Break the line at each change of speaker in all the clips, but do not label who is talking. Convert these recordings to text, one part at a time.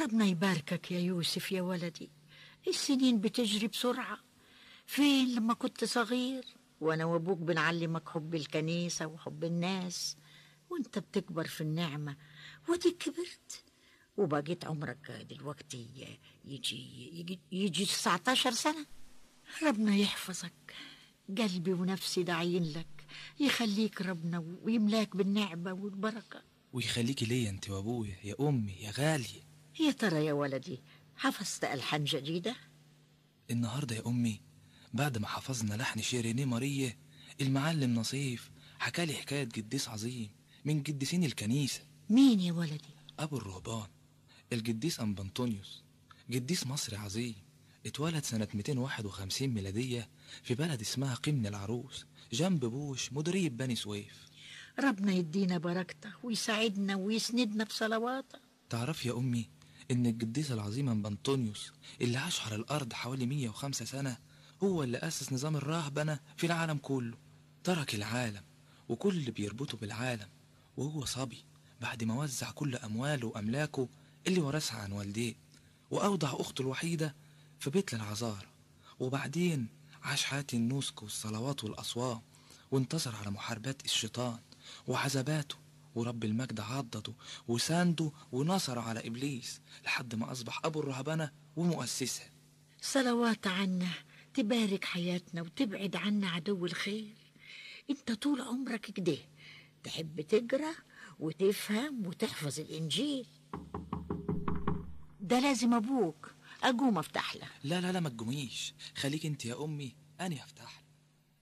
ربنا يباركك يا يوسف يا ولدي السنين بتجري بسرعة فين لما كنت صغير وانا وابوك بنعلمك حب الكنيسة وحب الناس وانت بتكبر في النعمة وديك كبرت وبقيت عمرك دلوقتي يجي يجي, يجي 19 سنة ربنا يحفظك قلبي ونفسي داعين لك يخليك ربنا ويملاك بالنعمة والبركة
ويخليكي ليا انت وابويا يا امي يا غاليه
يا ترى يا ولدي حفظت ألحان جديدة؟
النهارده يا امي بعد ما حفظنا لحن شيرينيه ماريه المعلم نصيف حكالي حكايه قديس عظيم من قديسين الكنيسه
مين يا ولدي؟
ابو الرهبان القديس ام بنطونيوس قديس مصري عظيم اتولد سنة 251 ميلادية في بلد اسمها قمن العروس جنب بوش مديرية بني سويف
ربنا يدينا بركته ويساعدنا ويسندنا بصلواته
تعرف يا أمي إن القديس العظيم أم بنطونيوس اللي عاش على الأرض حوالي 105 سنة هو اللي أسس نظام الراهبنة في العالم كله ترك العالم وكل اللي بيربطه بالعالم وهو صبي بعد ما وزع كل أمواله وأملاكه اللي ورثها عن والديه وأوضع أخته الوحيدة في بيت للعذارى وبعدين عاش حياة النسك والصلوات والأصوام وانتصر على محاربات الشيطان وعذاباته ورب المجد عضده وسانده ونصر على إبليس لحد ما أصبح أبو الرهبنة ومؤسسها
صلوات عنا تبارك حياتنا وتبعد عنا عدو الخير انت طول عمرك كده تحب تقرا وتفهم وتحفظ الانجيل ده لازم ابوك اقوم افتح له
لا لا لا ما تقوميش خليك انت يا أمي أنا أفتح لك.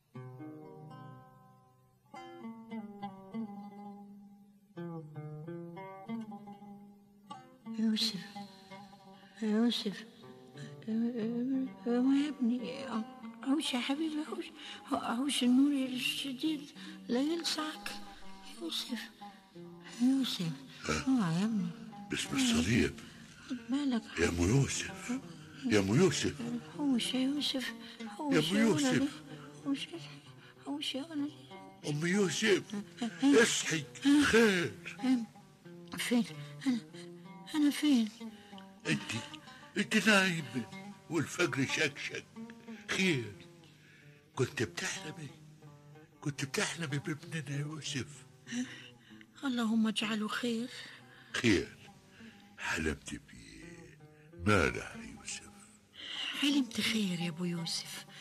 يوسف يوسف هو يا ابني عوش يا حبيبي عوش عوش النور الشديد لا يلسعك يوسف يوسف اوعى يا ابني
باسم الصليب
مالك
يا ام يوسف يا ام يوسف
حوش يا يوسف حوش
يا أبو
ولدي.
يوسف.
حوش حوش يا ولدي
ام يوسف اصحي خير
فين انا انا فين
انت انت نايمه والفجر شكشك خير كنت بتحلمي كنت بتحلمي بابننا يوسف
اللهم اجعله خير
خير حلمت بيه ماله يا يوسف
حلمت خير يا ابو يوسف